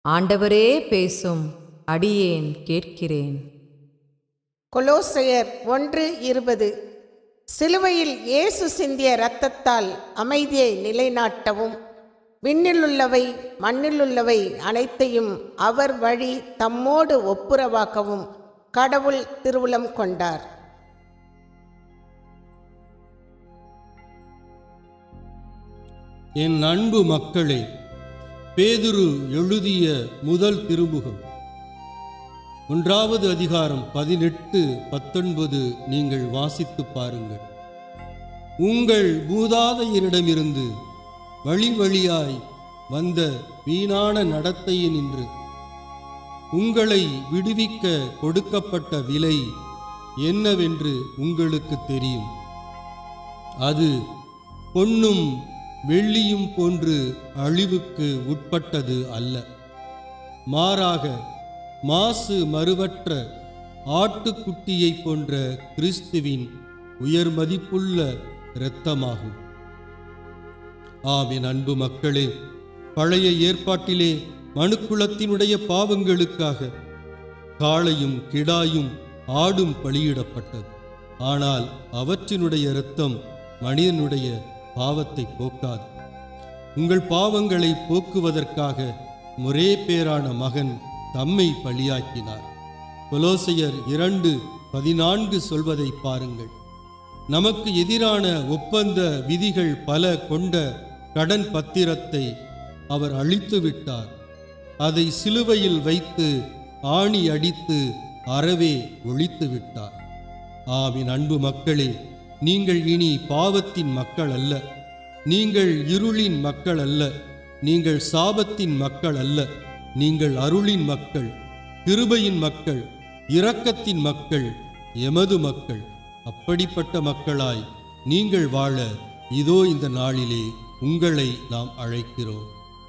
ஆண்டவரே பேசும் அடியேன் கேட்கிறேன் கொலோசையர் ஒன்று இருபது சிலுவையில் இயேசு சிந்திய இரத்தத்தால் அமைதியை நிலைநாட்டவும் விண்ணிலுள்ளவை மண்ணிலுள்ளவை அனைத்தையும் அவர் வழி தம்மோடு ஒப்புரவாக்கவும் கடவுள் திருவுளம் கொண்டார் என் அன்பு மக்களே பேதுரு எழுதிய முதல் திருமுகம் ஒன்றாவது அதிகாரம் பதினெட்டு பத்தொன்பது நீங்கள் வாசித்து பாருங்கள் உங்கள் மூதாதையரிடமிருந்து வழி வழியாய் வந்த வீணான நடத்தையினின்று உங்களை விடுவிக்க கொடுக்கப்பட்ட விலை என்னவென்று உங்களுக்கு தெரியும் அது பொன்னும் வெள்ளியும் போன்று அழிவுக்கு உட்பட்டது அல்ல மாறாக மாசு மறுவற்ற ஆட்டுக்குட்டியைப் போன்ற கிறிஸ்துவின் உயர் மதிப்புள்ள இரத்தமாகும் ஆமின் அன்பு மக்களே பழைய ஏற்பாட்டிலே மனுக்குலத்தினுடைய பாவங்களுக்காக காளையும் கிடாயும் ஆடும் பலியிடப்பட்டது ஆனால் அவற்றினுடைய இரத்தம் மனிதனுடைய பாவத்தை போக்காது உங்கள் பாவங்களை போக்குவதற்காக ஒரே பேரான மகன் தம்மை பலியாக்கினார் கொலோசையர் இரண்டு பதினான்கு சொல்வதை பாருங்கள் நமக்கு எதிரான ஒப்பந்த விதிகள் பல கொண்ட கடன் பத்திரத்தை அவர் அழித்து விட்டார் அதை சிலுவையில் வைத்து ஆணி அடித்து அறவே ஒழித்து விட்டார் ஆவின் அன்பு மக்களே நீங்கள் இனி பாவத்தின் மக்கள் அல்ல நீங்கள் இருளின் மக்கள் அல்ல நீங்கள் சாபத்தின் மக்கள் அல்ல நீங்கள் அருளின் மக்கள் கிருபையின் மக்கள் இரக்கத்தின் மக்கள் எமது மக்கள் அப்படிப்பட்ட மக்களாய் நீங்கள் வாழ இதோ இந்த நாளிலே உங்களை நாம் அழைக்கிறோம்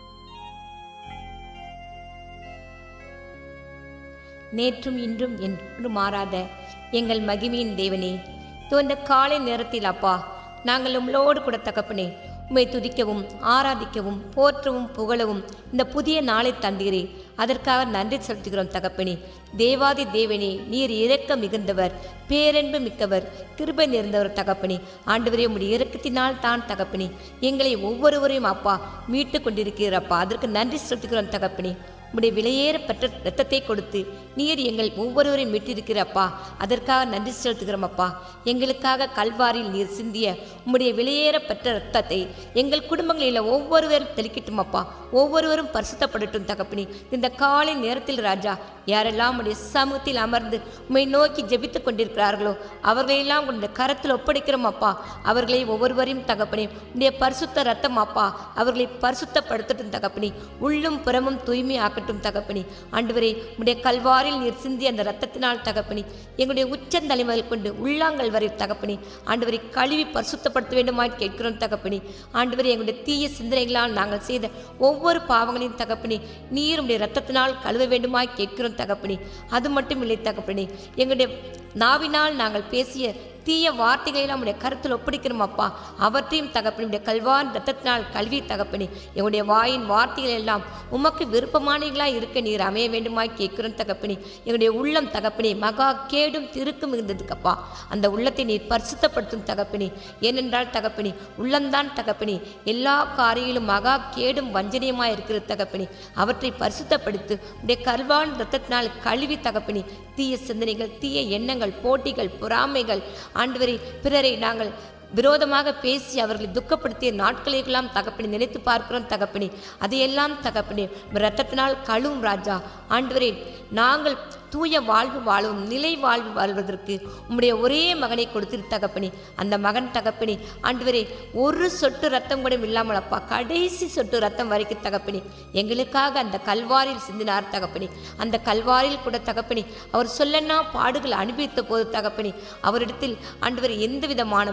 நேற்றும் இன்றும் என்று மாறாத எங்கள் மகிமையின் தேவனே இதோ இந்த காலை நேரத்தில் அப்பா நாங்கள் உங்களோடு கூட தகப்பனே உம்மை துதிக்கவும் ஆராதிக்கவும் போற்றவும் புகழவும் இந்த புதிய நாளை தந்தீரே அதற்காக நன்றி செலுத்துகிறோம் தகப்பனே தேவாதி தேவனே நீர் இரக்க மிகுந்தவர் பேரன்பு மிக்கவர் கிருபை நிறைந்தவர் தகப்பனே ஆண்டவரே உம்முடைய இரக்கத்தினால் தான் தகப்பனே எங்களை ஒவ்வொருவரையும் அப்பா மீட்டு கொண்டிருக்கிறப்பா அதற்கு நன்றி செலுத்துகிறோம் தகப்பனே உம்முடைய விலையேறப்பட்ட இரத்தத்தை கொடுத்து நீர் எங்கள் ஒவ்வொருவரையும் மீட்டிருக்கிறப்பா அதற்காக நன்றி செலுத்துகிறோம் அப்பா எங்களுக்காக கல்வாரியில் நீர் சிந்திய உம்முடைய விலையேறப்பட்ட இரத்தத்தை எங்கள் குடும்பங்களில் ஒவ்வொருவரும் தெளிக்கட்டும் அப்பா ஒவ்வொருவரும் பரிசுத்தப்படட்டும் தகப்பனி இந்த காலை நேரத்தில் ராஜா யாரெல்லாம் உடைய சமூகத்தில் அமர்ந்து உம்மை நோக்கி ஜெபித்துக் கொண்டிருக்கிறார்களோ அவர்களையெல்லாம் உடைய கரத்தில் ஒப்படைக்கிறோம் அப்பா அவர்களை ஒவ்வொருவரையும் தகப்பனே உடைய பரிசுத்த ரத்தம் அப்பா அவர்களை பரிசுத்தப்படுத்தட்டும் தகப்பனி உள்ளும் புறமும் தூய்மை ஆக்கட்டும் தகப்பனி ஆண்டவரே உடைய கல்வாரில் நீர் சிந்தி அந்த ரத்தத்தினால் தகப்பனி எங்களுடைய உச்சந்தலை முதல் கொண்டு உள்ளாங்கல் வரை தகப்பனி ஆண்டவரை கழுவி பரிசுத்தப்படுத்த வேண்டுமாய் கேட்கிறோம் தகப்பனி ஆண்டவரே எங்களுடைய தீய சிந்தனைகளால் நாங்கள் செய்த ஒவ்வொரு பாவங்களையும் தகப்பனி நீர் உடைய ரத்தத்தினால் கழுவ வேண்டுமாய் கேட்கிறோம் தகப்பனி அது மட்டும் இல்லை தகப்பனி எங்களுடைய நாவினால் நாங்கள் பேசிய தீய வார்த்தைகளை உடைய கருத்தில் ஒப்படைக்கிறோம் அப்பா அவற்றையும் தகப்பனுடைய கல்வான் ரத்தத்தினால் கல்வி தகப்பனி எங்களுடைய வாயின் வார்த்தைகள் எல்லாம் உமக்கு விருப்பமானவர்களாக இருக்க நீர் அமைய வேண்டுமாய் கேட்கிறோம் தகப்பனி எங்களுடைய உள்ளம் தகப்பனி மகா கேடும் திருக்கும் இருந்ததுக்கப்பா அந்த உள்ளத்தை நீர் பரிசுத்தப்படுத்தும் தகப்பனி ஏனென்றால் தகப்பனி உள்ளம்தான் தகப்பனி எல்லா காரியிலும் மகா கேடும் வஞ்சனையுமாய் இருக்கிற தகப்பனி அவற்றை பரிசுத்தப்படுத்து உடைய கல்வான் ரத்தத்தினால் கழுவி தகப்பனி தீய சிந்தனைகள் தீய எண்ணங்கள் போட்டிகள் பொறாமைகள் ஆண்டவரை பிறரை நாங்கள் விரோதமாக பேசி அவர்களை துக்கப்படுத்திய நாட்களையெல்லாம் தகப்பனி நினைத்து பார்க்கிறோம் தகப்பனி அதையெல்லாம் தகப்பனி ரத்தத்தினால் கழுவும் ராஜா ஆண்டவரே நாங்கள் தூய வாழ்வு வாழவும் நிலை வாழ்வு வாழ்வதற்கு உம்முடைய ஒரே மகனை கொடுத்திரு தகப்பனி அந்த மகன் தகப்பனி ஆண்டவரே ஒரு சொட்டு ரத்தம் கூட இல்லாமல் அப்பா கடைசி சொட்டு ரத்தம் வரைக்கும் தகப்பனி எங்களுக்காக அந்த கல்வாரில் சிந்தினார் தகப்பனி அந்த கல்வாரில் கூட தகப்பனி அவர் சொல்லன்னா பாடுகள் அனுபவித்த போது தகப்பனி அவரிடத்தில் ஆண்டவர் எந்த விதமான வஞ்சனை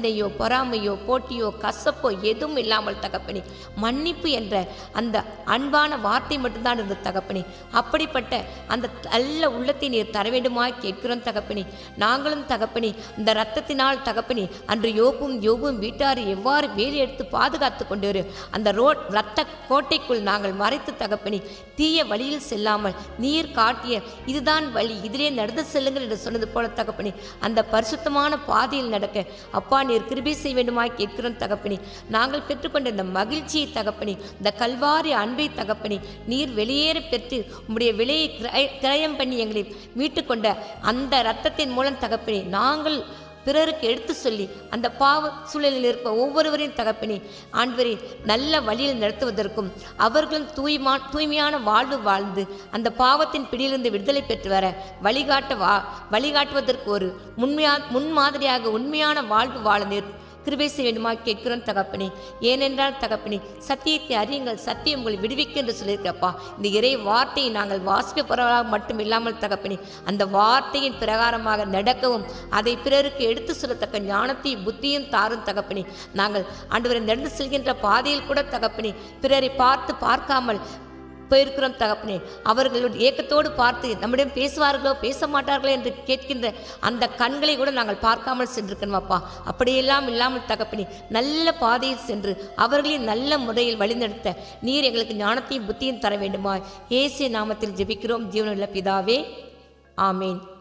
சண்டையோ பொறாமையோ போட்டியோ கசப்போ எதுவும் இல்லாமல் தகப்பனே மன்னிப்பு என்ற அந்த அன்பான வார்த்தை மட்டும்தான் இருந்தது தகப்பனே அப்படிப்பட்ட அந்த நல்ல உள்ளத்தை நீர் தர வேண்டுமாய் கேட்கிறோம் தகப்பனே நாங்களும் தகப்பனே இந்த ரத்தத்தினால் தகப்பனே அன்று யோபும் யோபும் வீட்டார் எவ்வாறு வேலி எடுத்து பாதுகாத்து கொண்டு வரு அந்த ரோட் ரத்த கோட்டைக்குள் நாங்கள் மறைத்து தகப்பனே தீய வழியில் செல்லாமல் நீர் காட்டிய இதுதான் வழி இதிலே நடந்து செல்லுங்கள் என்று சொன்னது போல தகப்பனே அந்த பரிசுத்தமான பாதையில் நடக்க அப்பா நீர் கிருபை செய்ய வேண்டுமாய் கேட்கிறோம் தகப்பனே நாங்கள் பெற்றுக்கொண்ட இந்த மகிழ்ச்சியை தகப்பனே இந்த கல்வாரி அன்பை தகப்பனே நீர் வெளியேற பெற்று உம்முடைய விலையை கிரய- கிரயம் பண்ணி எங்களை மீட்டுக்கொண்ட அந்த இரத்தத்தின் மூலம் தகப்பனே நாங்கள் பிறருக்கு எடுத்து சொல்லி அந்த பாவ சூழலில் இருப்ப ஒவ்வொருவரையும் தகப்பனே ஆண்டவரே நல்ல வழியில் நடத்துவதற்கும் அவர்களும் தூய்மா தூய்மையான வாழ்வு வாழ்ந்து அந்த பாவத்தின் பிடியிலிருந்து விடுதலை பெற்று வர வழிகாட்ட வா வழிகாட்டுவதற்கு ஒரு முன்மையா முன்மாதிரியாக உண்மையான வாழ்வு வாழ நேர் கிருபை செய்ய வேண்டுமா கேட்கிறோம் தகப்பனே ஏனென்றால் தகப்பனே சத்தியத்தை அறியுங்கள் சத்தியம் உங்களை விடுவிக்கும் என்று சொல்லியிருக்கப்பா இந்த இறை வார்த்தையை நாங்கள் வாசிப்பவர்களாக மட்டும் இல்லாமல் தகப்பனே அந்த வார்த்தையின் பிரகாரமாக நடக்கவும் அதை பிறருக்கு எடுத்து சொல்லத்தக்க ஞானத்தையும் புத்தியும் தாரும் தகப்பனே நாங்கள் ஆண்டவரை நடந்து செல்கின்ற பாதையில் கூட தகப்பனே பிறரை பார்த்து பார்க்காமல் போயிருக்கிறோம் தகப்பனே அவர்களுடைய ஏக்கத்தோடு பார்த்து நம்மிடம் பேசுவார்களோ பேச மாட்டார்களோ என்று கேட்கின்ற அந்த கண்களை கூட நாங்கள் பார்க்காமல் சென்றிருக்கணும் அப்பா அப்படியெல்லாம் இல்லாமல் தகப்பனே நல்ல பாதையில் சென்று அவர்களின் நல்ல முறையில் வழிநடத்த நீர் எங்களுக்கு ஞானத்தையும் புத்தியும் தர வேண்டுமா இயேசு நாமத்தில் ஜெபிக்கிறோம் ஜீவனுள்ள பிதாவே ஆமேன்